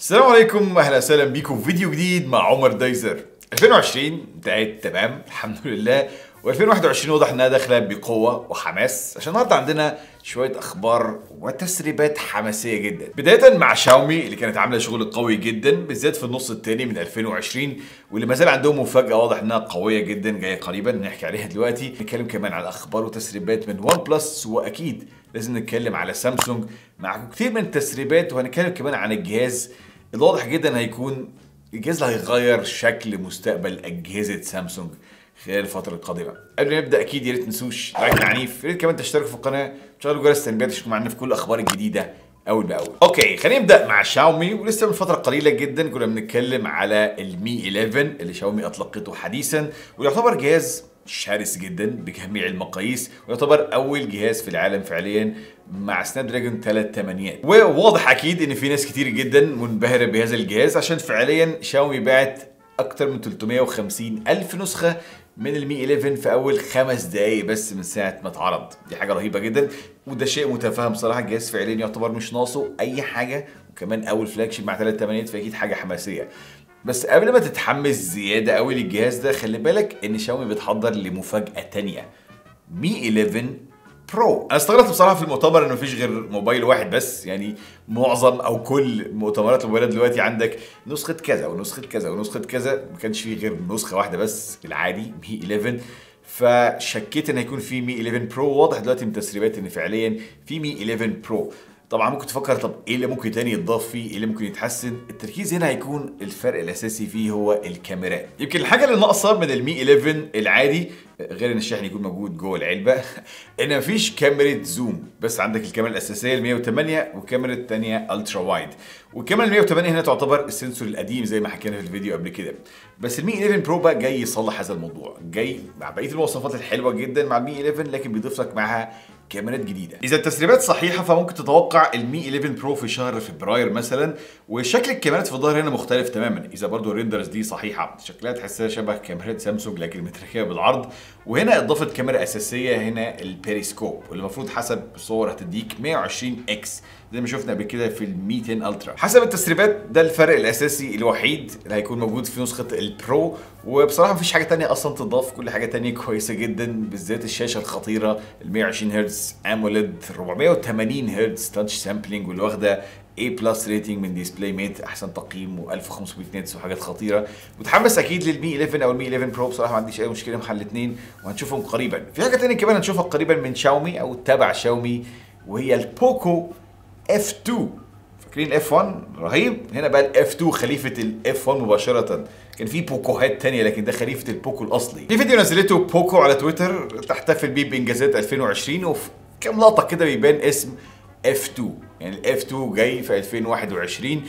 السلام عليكم اهلا وسهلا بيكم في فيديو جديد مع عمر دايزر 2020 انتهت تمام الحمد لله و2021 واضح انها داخله بقوه وحماس عشان النهارده عندنا شويه اخبار وتسريبات حماسيه جدا بدايه مع شاومي اللي كانت عامله شغل قوي جدا بالذات في النص الثاني من 2020 واللي ما زال عندهم مفاجاه واضح انها قويه جدا جايه قريبا نحكي عليها دلوقتي نتكلم كمان على اخبار وتسريبات من ون بلس واكيد لازم نتكلم على سامسونج مع كتير من التسريبات وهنتكلم كمان عن الجهاز اللي واضح جدا هيكون الجهاز اللي هيغير شكل مستقبل اجهزه سامسونج خلال الفترة القادمة. قبل ما نبدأ أكيد يا ريت تنسوش لايك عنيف، يا ريت كمان تشتركوا في القناة، وتشغلوا جرس التنبيهات عشان معانا في كل الأخبار الجديدة أول بأول. أوكي خلينا نبدأ مع شاومي ولسه من فترة قليلة جدا كنا بنتكلم على المي 11 اللي شاومي أطلقته حديثا ويعتبر جهاز شرس جدا بجميع المقاييس ويعتبر اول جهاز في العالم فعليا مع سناب دراجون 380 وواضح اكيد ان في ناس كتير جدا منبهره بهذا الجهاز عشان فعليا شاومي باعت اكتر من 350 الف نسخه من المي 11 في اول خمس دقايق بس من ساعه ما اتعرض دي حاجه رهيبه جدا وده شيء متفهم صراحه الجهاز فعليا يعتبر مش ناقصه اي حاجه وكمان اول فلاج شيب مع 380 فاكيد حاجه حماسيه بس قبل ما تتحمس زياده قوي للجهاز ده خلي بالك ان شاومي بتحضر لمفاجاه تانية مي 11 برو انا استغربت بصراحه في المؤتمر انه مفيش غير موبايل واحد بس يعني معظم او كل مؤتمرات الموبايلات دلوقتي عندك نسخه كذا ونسخه كذا ونسخه كذا ما كانش فيه غير نسخه واحده بس العادي مي 11 فشكيت ان هيكون في مي 11 برو واضح دلوقتي من التسريبات ان فعليا في مي 11 برو طبعا ممكن تفكر طب ايه اللي ممكن تاني يتضاف فيه ايه اللي ممكن يتحسن التركيز هنا هيكون الفرق الاساسي فيه هو الكاميرات يمكن الحاجه اللي ناقصه من المي 11 العادي غير ان الشاحن يكون موجود جوه العلبه ان مفيش كاميرا زوم بس عندك الكاميرا الاساسيه ال 108 والكاميرا الثانيه الترا وايد والكاميرا ال 108 هنا تعتبر السنسور القديم زي ما حكينا في الفيديو قبل كده بس المي 11 برو بقى جاي يصلح هذا الموضوع جاي مع بقيه المواصفات الحلوه جدا مع المي 11 لكن بيضيف لك معاها كاميرات جديده اذا التسريبات صحيحه فممكن تتوقع المي 11 برو في شهر فبراير مثلا وشكل الكاميرات في الظهر هنا مختلف تماما اذا برضو الريندرز دي صحيحه شكلها تحسها شبه كاميرات سامسونج لكن متركبه بالعرض وهنا اضافت كاميرا اساسيه هنا البيريسكوب واللي المفروض حسب الصور هتديك 120 اكس زي ما شفنا قبل كده في ال 200 الترا حسب التسريبات ده الفرق الاساسي الوحيد اللي هيكون موجود في نسخه البرو وبصراحه مفيش حاجه تانية اصلا تضاف كل حاجه تانية كويسه جدا بالذات الشاشه الخطيره ال 120 هرتز اموليد 480 هرتز تاتش سامبلينج واللي واخده A بلس ريتنج من ديسبلاي ميت احسن تقييم و1500 نتس وحاجات خطيره متحمس اكيد للمي 11 او المي 11 برو بصراحه ما عنديش اي مشكله مع الاثنين وهنشوفهم قريبا في حاجه ثانيه كمان هنشوفها قريبا من شاومي او تبع شاومي وهي البوكو F2 فاكرين اف 1 رهيب هنا بقى الاف 2 خليفه الاف 1 مباشره كان في بوكوهات تانية لكن ده خليفه البوكو الاصلي في فيديو نزلته بوكو على تويتر تحتفل بيه بانجازات 2020 وفي كام لقطه كده بيبان اسم F2 يعني الاف 2 جاي في 2021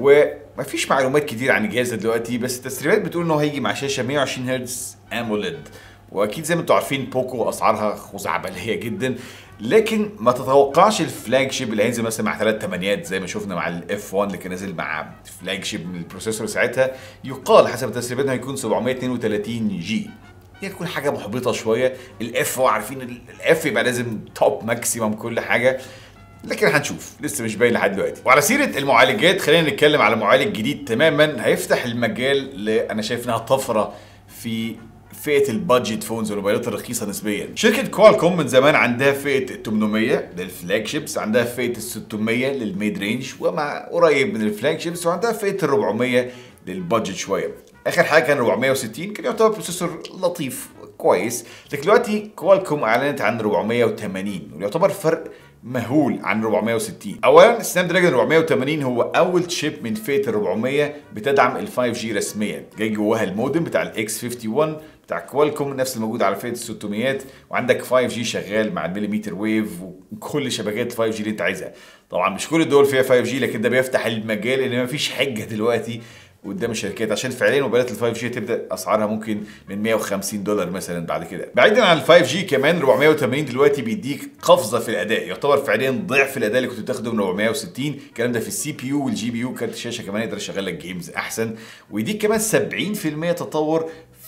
ومفيش معلومات كتير عن الجهاز دلوقتي بس التسريبات بتقول انه هيجي مع شاشه 120 هرتز اموليد واكيد زي ما انتم عارفين بوكو اسعارها خزعبليه جدا لكن ما تتوقعش الفلاج شيب اللي هينزل مثلا مع ثلاث تمانيات زي ما شفنا مع الاف 1 اللي كان نازل مع فلاج شيب من البروسيسور ساعتها يقال حسب التسريبات انه هيكون 732 جي دي هتكون حاجه محبطه شويه الاف هو عارفين الاف يبقى لازم توب ماكسيمم كل حاجه لكن هنشوف لسه مش باين لحد دلوقتي وعلى سيره المعالجات خلينا نتكلم على معالج جديد تماما هيفتح المجال ل انا شايف انها طفره في فئه البادجت فونز والموبايلات الرخيصه نسبيا شركه كوالكوم من زمان عندها فئه ال 800 للفلاج شيبس عندها فئه ال 600 للميد رينج ومع قريب من الفلاج شيبس وعندها فئه ال 400 للبادجت شويه اخر حاجه كان 460 كان يعتبر بروسيسور لطيف كويس لكن دلوقتي كوالكوم اعلنت عن 480 ويعتبر فرق مهول عن 460 اولا سناب دراجون 480 هو اول شيب من فئه ال 400 بتدعم ال 5 جي رسميا جاي جواها المودم بتاع الاكس 51 بتاع كوالكوم نفس الموجود على فئه ال 600 وعندك 5 جي شغال مع المليمتر ويف وكل شبكات ال 5 جي اللي انت عايزها طبعا مش كل الدول فيها 5 جي لكن ده بيفتح المجال ان مفيش حجه دلوقتي قدام الشركات عشان فعليا موبايلات ال 5 جي تبدا اسعارها ممكن من 150 دولار مثلا بعد كده بعيدا عن ال 5 جي كمان 480 دلوقتي بيديك قفزه في الاداء يعتبر فعليا ضعف الاداء اللي كنت بتاخده من 460 الكلام ده في السي بي يو والجي بي يو كارت الشاشه كمان يقدر يشغل لك جيمز احسن ويديك كمان 70% تطور في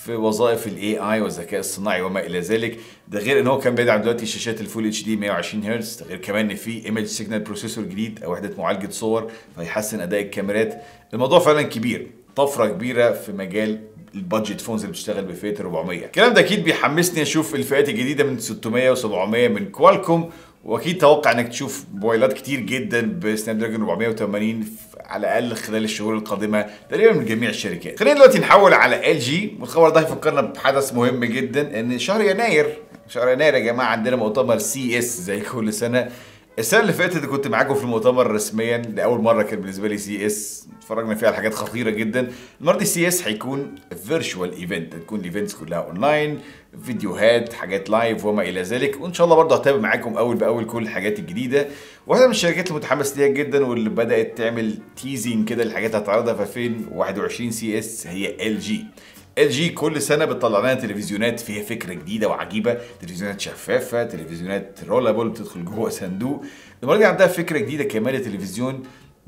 في وظائف الاي اي والذكاء الصناعي وما الى ذلك ده غير ان هو كان بيدعم دلوقتي شاشات الفول اتش دي 120 هرتز ده غير كمان ان في ايمج سيجنال بروسيسور جديد او وحده معالجه صور فيحسن اداء الكاميرات الموضوع فعلا كبير طفره كبيره في مجال البادجت فونز اللي بتشتغل بفئه 400 الكلام ده اكيد بيحمسني اشوف الفئات الجديده من 600 و700 من كوالكوم واكيد توقع انك تشوف موبايلات كتير جدا بسناب دراجون 480 على الاقل خلال الشهور القادمه تقريبا من جميع الشركات. خلينا دلوقتي نحول على ال جي والخبر ده هيفكرنا بحدث مهم جدا ان شهر يناير شهر يناير يا جماعه عندنا مؤتمر سي اس زي كل سنه السنه اللي فاتت كنت معاكم في المؤتمر رسميا لاول مره كان بالنسبه لي سي اس اتفرجنا فيها على حاجات خطيره جدا المره دي سي اس هيكون فيرتشوال ايفنت هتكون الايفنتس كلها اونلاين فيديوهات حاجات لايف وما الى ذلك وان شاء الله برضه هتابع معاكم اول باول كل الحاجات الجديده واحده من الشركات المتحمس ليها جدا واللي بدات تعمل تيزنج كده للحاجات هتعرضها في 2021 سي اس هي ال جي ال جي كل سنه بتطلع لنا تلفزيونات فيها فكره جديده وعجيبه تلفزيونات شفافه تلفزيونات رولابل بتدخل جوه صندوق المره دي عندها فكره جديده كمان التلفزيون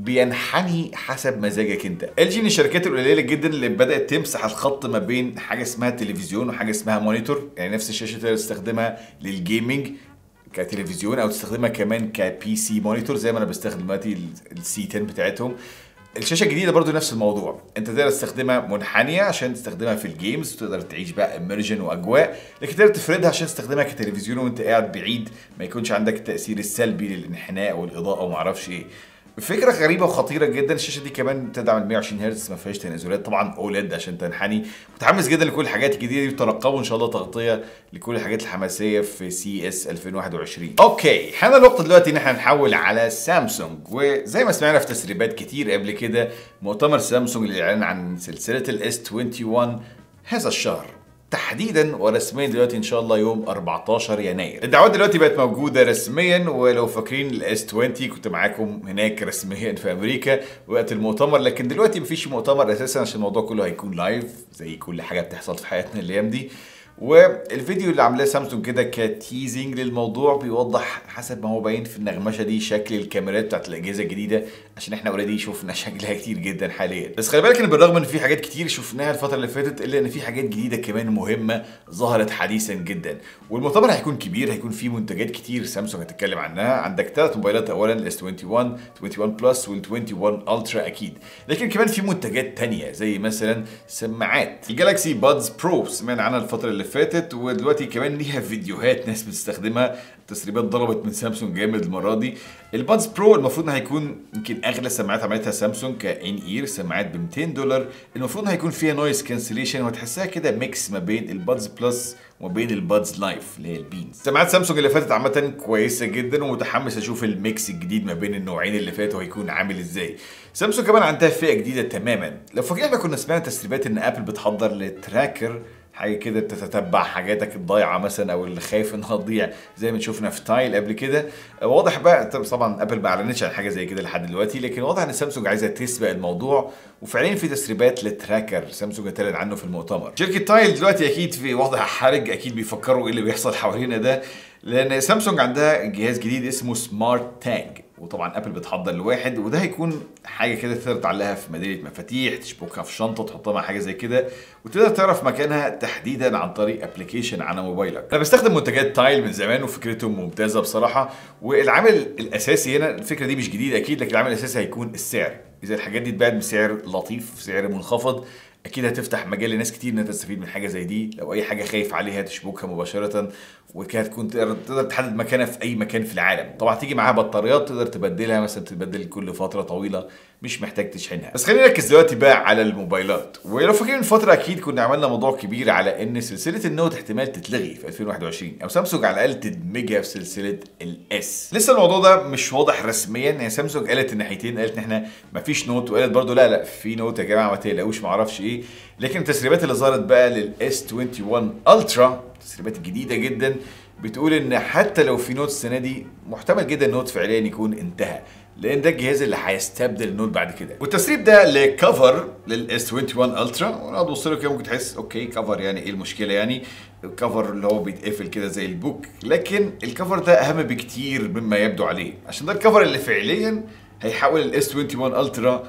بينحني حسب مزاجك انت ال جي من الشركات القليله جدا اللي بدات تمسح الخط ما بين حاجه اسمها تلفزيون وحاجه اسمها مونيتور يعني نفس الشاشه تقدر تستخدمها للجيمنج كتلفزيون او تستخدمها كمان كبي سي مونيتور زي ما انا بستخدم دلوقتي السي 10 بتاعتهم الشاشه الجديده برضو نفس الموضوع انت تقدر تستخدمها منحنيه عشان تستخدمها في الجيمز وتقدر تعيش بقى امرجن واجواء لكن تقدر تفردها عشان تستخدمها كتلفزيون وانت قاعد بعيد ما يكونش عندك التاثير السلبي للانحناء والاضاءه وما اعرفش ايه فكرة غريبة وخطيرة جدا الشاشة دي كمان بتدعم ال 120 هرتز ما فيهاش تنازلات طبعا اولاد عشان تنحني متحمس جدا لكل الحاجات الجديدة دي وترقبوا ان شاء الله تغطية لكل الحاجات الحماسية في سي اس 2021 اوكي حان الوقت دلوقتي ان احنا نحول على سامسونج وزي ما سمعنا في تسريبات كتير قبل كده مؤتمر سامسونج للاعلان عن سلسلة الاس 21 هذا الشهر تحديدا ورسميا دلوقتي ان شاء الله يوم 14 يناير الدعوات دلوقتي بقت موجوده رسميا ولو فاكرين الاس 20 كنت معاكم هناك رسميا في امريكا وقت المؤتمر لكن دلوقتي مفيش مؤتمر اساسا عشان الموضوع كله هيكون لايف زي كل حاجه بتحصل في حياتنا الايام دي والفيديو اللي عاملاه سامسونج كده كتيزنج للموضوع بيوضح حسب ما هو باين في النغمشه دي شكل الكاميرات بتاعت الاجهزه الجديده عشان احنا اوريدي شفنا شكلها كتير جدا حاليا بس خلي بالك ان بالرغم ان في حاجات كتير شفناها الفتره اللي فاتت الا ان في حاجات جديده كمان مهمه ظهرت حديثا جدا والمؤتمر هيكون كبير هيكون فيه منتجات كتير سامسونج هتتكلم عنها عندك ثلاث موبايلات اولا الاس 21 21 بلس وال 21 الترا اكيد لكن كمان في منتجات تانية زي مثلا سماعات الجالاكسي بادز برو سمعنا عنها الفتره اللي فاتت ودلوقتي كمان ليها فيديوهات ناس بتستخدمها التسريبات ضربت من سامسونج جامد المره دي البادز برو المفروض انه هيكون يمكن اغلى سماعات عملتها سامسونج كان اير سماعات ب 200 دولار المفروض انه هيكون فيها نويز كانسليشن وهتحسها كده ميكس ما بين البادز بلس وما بين البادز لايف اللي هي البينز سماعات سامسونج اللي فاتت عامه كويسه جدا ومتحمس اشوف الميكس الجديد ما بين النوعين اللي فاتوا هيكون عامل ازاي سامسونج كمان عندها فئه جديده تماما لو فاكرين احنا كنا سمعنا تسريبات ان ابل بتحضر لتراكر حاجه كده تتتبع حاجاتك الضايعه مثلا او اللي خايف انها تضيع زي ما شفنا في تايل قبل كده واضح بقى طبعا ابل ما اعلنتش عن حاجه زي كده لحد دلوقتي لكن واضح ان سامسونج عايزه تسبق الموضوع وفعليا في تسريبات لتراكر سامسونج اتكلم عنه في المؤتمر شركه تايل دلوقتي اكيد في وضع حرج اكيد بيفكروا ايه اللي بيحصل حوالينا ده لان سامسونج عندها جهاز جديد اسمه سمارت تاج وطبعا ابل بتحضر لواحد وده هيكون حاجه كده تقدر تعلقها في ميداليه مفاتيح تشبكها في شنطه تحطها مع حاجه زي كده وتقدر تعرف مكانها تحديدا عن طريق ابلكيشن على موبايلك انا بستخدم منتجات تايل من زمان وفكرتهم ممتازه بصراحه والعامل الاساسي هنا الفكره دي مش جديده اكيد لكن العامل الاساسي هيكون السعر اذا الحاجات دي اتباعت بسعر لطيف سعر منخفض اكيد هتفتح مجال لناس كتير انها تستفيد من حاجه زي دي لو اي حاجه خايف عليها تشبكها مباشره وكده تكون تقدر تحدد مكانها في اي مكان في العالم طبعا تيجي معاها بطاريات تقدر تبدلها مثلا تبدل كل فتره طويله مش محتاج تشحنها بس خلينا نركز دلوقتي بقى على الموبايلات ولو فاكرين من فتره اكيد كنا عملنا موضوع كبير على ان سلسله النوت احتمال تتلغي في 2021 او سامسونج على الاقل تدمجها في سلسله الاس لسه الموضوع ده مش واضح رسميا يعني سامسونج قالت الناحيتين قالت ان احنا مفيش نوت وقالت برضو لا لا في نوت يا جماعه ما تقلقوش ما اعرفش ايه لكن التسريبات اللي ظهرت بقى للاس 21 الترا التسريبات الجديده جدا بتقول ان حتى لو في نوت السنه دي محتمل جدا النوت فعليا يكون انتهى لان ده الجهاز اللي هيستبدل النوت بعد كده والتسريب ده لكفر للاس 21 الترا وانا تبص له كده ممكن تحس اوكي كفر يعني ايه المشكله يعني الكفر اللي هو بيتقفل كده زي البوك لكن الكفر ده اهم بكتير مما يبدو عليه عشان ده الكفر اللي فعليا هيحول الاس 21 الترا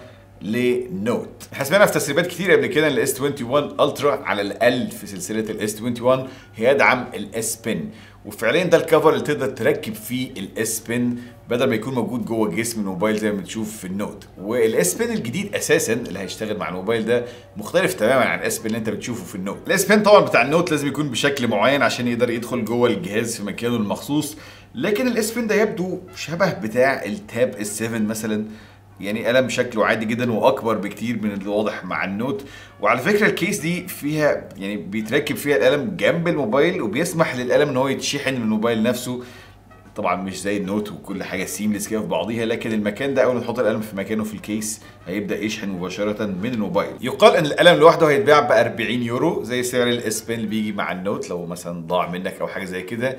لنوت احنا سمعنا في تسريبات كتير قبل كده ان الاس 21 الترا على الاقل في سلسله الاس 21 هيدعم الاس بن وفعليا ده الكفر اللي تقدر تركب فيه الاس بن بدل ما يكون موجود جوه جسم الموبايل زي ما بنشوف في النوت والاس بن الجديد اساسا اللي هيشتغل مع الموبايل ده مختلف تماما عن الاس بن اللي انت بتشوفه في النوت الاس بن طبعا بتاع النوت لازم يكون بشكل معين عشان يقدر يدخل جوه الجهاز في مكانه المخصوص لكن الاس بن ده يبدو شبه بتاع التاب اس 7 مثلا يعني قلم شكله عادي جدا واكبر بكتير من اللي واضح مع النوت وعلى فكره الكيس دي فيها يعني بيتركب فيها القلم جنب الموبايل وبيسمح للقلم ان هو يتشحن من الموبايل نفسه طبعا مش زي النوت وكل حاجه سيمليس كده في بعضيها لكن المكان ده اول ما تحط القلم في مكانه في الكيس هيبدا يشحن مباشره من الموبايل يقال ان القلم لوحده هيتباع ب 40 يورو زي سعر الاس بن اللي بيجي مع النوت لو مثلا ضاع منك او حاجه زي كده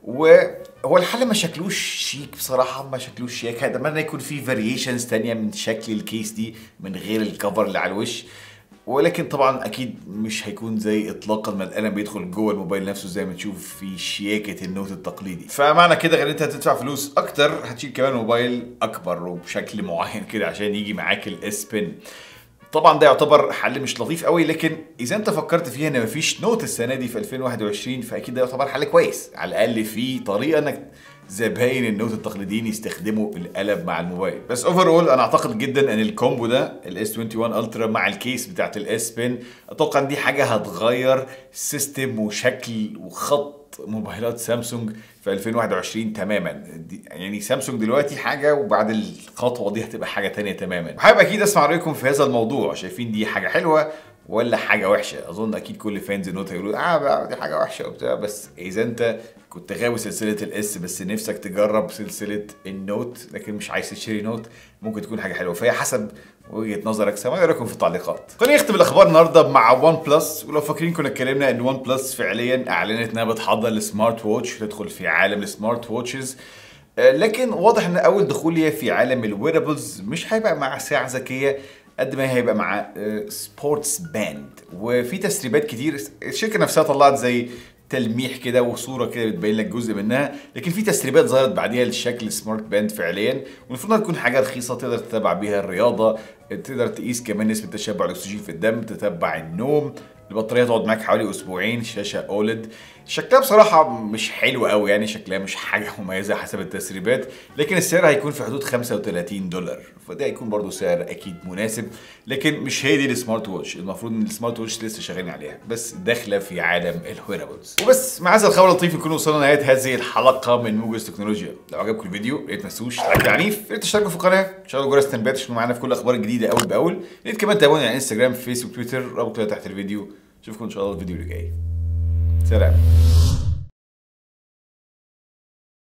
وهو الحل ما شكلوش شيك بصراحه ما شكلوش شيك اتمنى يكون في فاريشنز تانية من شكل الكيس دي من غير الكفر اللي على الوش ولكن طبعا اكيد مش هيكون زي اطلاقا ما القلم بيدخل جوه الموبايل نفسه زي ما تشوف في شياكه النوت التقليدي فمعنى كده غير انت هتدفع فلوس اكتر هتشيل كمان موبايل اكبر وبشكل معين كده عشان يجي معاك الاس بن طبعا ده يعتبر حل مش لطيف قوي لكن اذا انت فكرت فيها ان مفيش نوت السنه دي في 2021 فاكيد ده يعتبر حل كويس على الاقل في طريقه انك زباين النوت التقليديين يستخدموا القلم مع الموبايل بس اوفر اول انا اعتقد جدا ان الكومبو ده الاس 21 الترا مع الكيس بتاعت الاس بن اتوقع ان دي حاجه هتغير سيستم وشكل وخط موبايلات سامسونج في 2021 تماما دي يعني سامسونج دلوقتي حاجه وبعد الخطوه دي هتبقى حاجه تانية تماما وحابب اكيد اسمع رايكم في هذا الموضوع شايفين دي حاجه حلوه ولا حاجه وحشه اظن اكيد كل فانز النوت هيقولوا اه بقى دي حاجه وحشه وبتاع بس اذا انت كنت غاوي سلسله الاس بس نفسك تجرب سلسله النوت لكن مش عايز تشتري نوت ممكن تكون حاجه حلوه فهي حسب وجهه نظرك سواء رايكم في التعليقات خلينا نختم الاخبار النهارده مع وان بلس ولو فاكرين كنا اتكلمنا ان وان بلس فعليا اعلنت انها بتحضر السمارت ووتش تدخل في عالم السمارت ووتشز لكن واضح ان اول دخول ليها في عالم الويربلز مش هيبقى مع ساعه ذكيه قد ما هيبقى مع سبورتس باند وفي تسريبات كتير الشركه نفسها طلعت زي تلميح كده وصوره كده بتبين لك جزء منها لكن في تسريبات ظهرت بعديها للشكل سمارت باند فعليا والمفروض انها تكون حاجه رخيصه تقدر تتابع بيها الرياضه تقدر تقيس كمان نسبه تشبع الاكسجين في الدم تتبع النوم البطاريه تقعد معاك حوالي اسبوعين شاشه اولد شكلها بصراحه مش حلو قوي يعني شكلها مش حاجه مميزه حسب التسريبات لكن السعر هيكون في حدود 35 دولار فده هيكون برضو سعر اكيد مناسب لكن مش هي دي السمارت ووتش المفروض ان السمارت ووتش لسه شغالين عليها بس داخله في عالم الويرابلز وبس مع هذا الخبر اللطيف نكون وصلنا لنهايه هذه الحلقه من موجز تكنولوجيا لو عجبكم الفيديو يا ريت ما تنسوش لايك عنيف يا ريت تشتركوا في القناه شغلوا جرس التنبيهات عشان معانا في كل الاخبار الجديده اول باول يا ريت كمان تابعونا على انستجرام فيسبوك تويتر رابط كده تحت الفيديو اشوفكم ان شاء الله الفيديو اللي جاي سلام